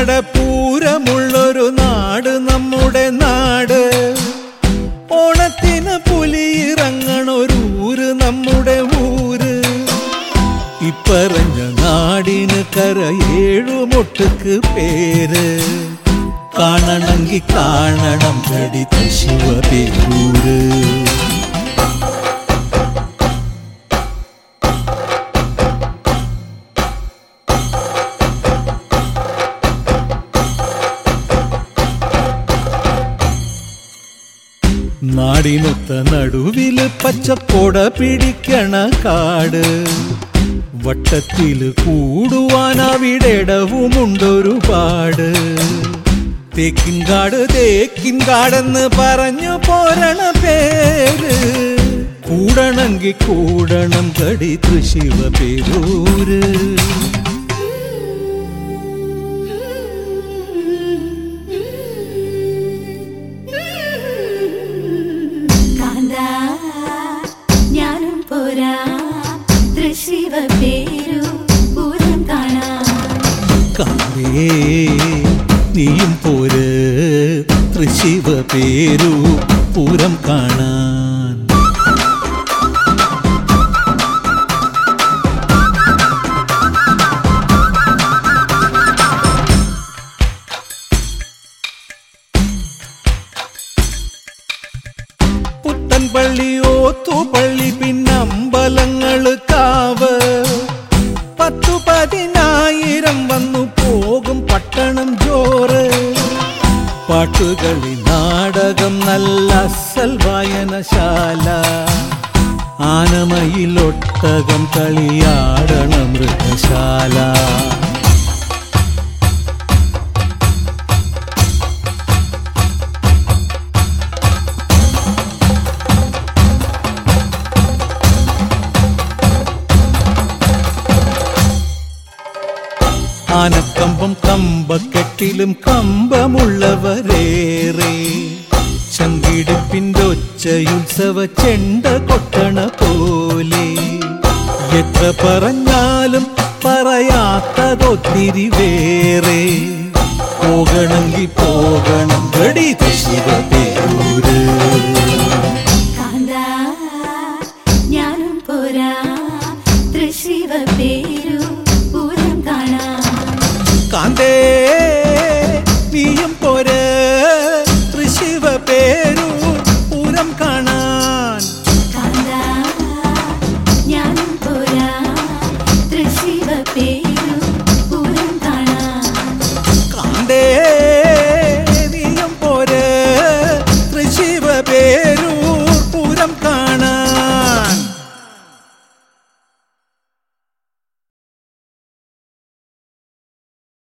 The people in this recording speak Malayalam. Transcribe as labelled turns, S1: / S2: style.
S1: പൂരമുള്ളൊരു നാട് നമ്മുടെ നാട് ഓണത്തിന് പുലിയിറങ്ങണൊരു ഊര് നമ്മുടെ ഊര് ഇപ്പറഞ്ഞ നാടിന് കരയേഴുമൊട്ടുക്ക് പേര് കാണണമെങ്കി കാണണം കടിത്ത ശിവപേരൂര് നാടിനൊത്ത നടുവില് പച്ചക്കൊട പിടിക്കണ കാട് വട്ടത്തില് കൂടുവാൻ അവിടെടവുമുണ്ടൊരുപാട് തേക്കിൻകാട് തേക്കിൻകാടെന്ന് പറഞ്ഞു പോരണ പേര് കൂടണമെങ്കി കൂടണം കടി തൃശിവ പേരൂര്
S2: കാന്താ ഞാനും പോരാ തൃശിവ പേരു പൂരം കാണാം
S1: കാവേ നീയും പോര് തൃശിവ പേരു പൂരം കാണാൻ പുത്തൻപള്ളി ഓത്തുപള്ളി പിന്നമ്പലങ്ങള് കാവ് പത്തു പതിനായിരം വന്നു പോകും പട്ടണം ജോറ് പാട്ടുകളി നാടകം നല്ല അസൽ വായനശാല ആനമയിലൊട്ടകം കളിയാടണ മൃഗശാല ആനക്കമ്പം കമ്പക്കെട്ടിലും കമ്പമുള്ളവരേറെ ചങ്കിടുപ്പിൻ്റെ ഒച്ചയുത്സവ ചെണ്ട കൊട്ടണ പോലെ എത്ര പറഞ്ഞാലും പറയാത്തതൊത്തിരി വേറെ പോകണമെങ്കിൽ പോകണം ഗടി ശിവപേരൂര്
S2: കാന്താ ഞാനും പോരാ തൃശിവ പേരു പൂരം കാണാം
S1: കാന്തേ നീയും പോര് തൃശിവ പേരു പൂരം കാണാൻ
S2: കാന്താ ഞാനും പോരാ തൃശിവ പേരു പൂരം കാണാം
S1: കാന്തേ നീയും പോര് തൃശിവ പേരു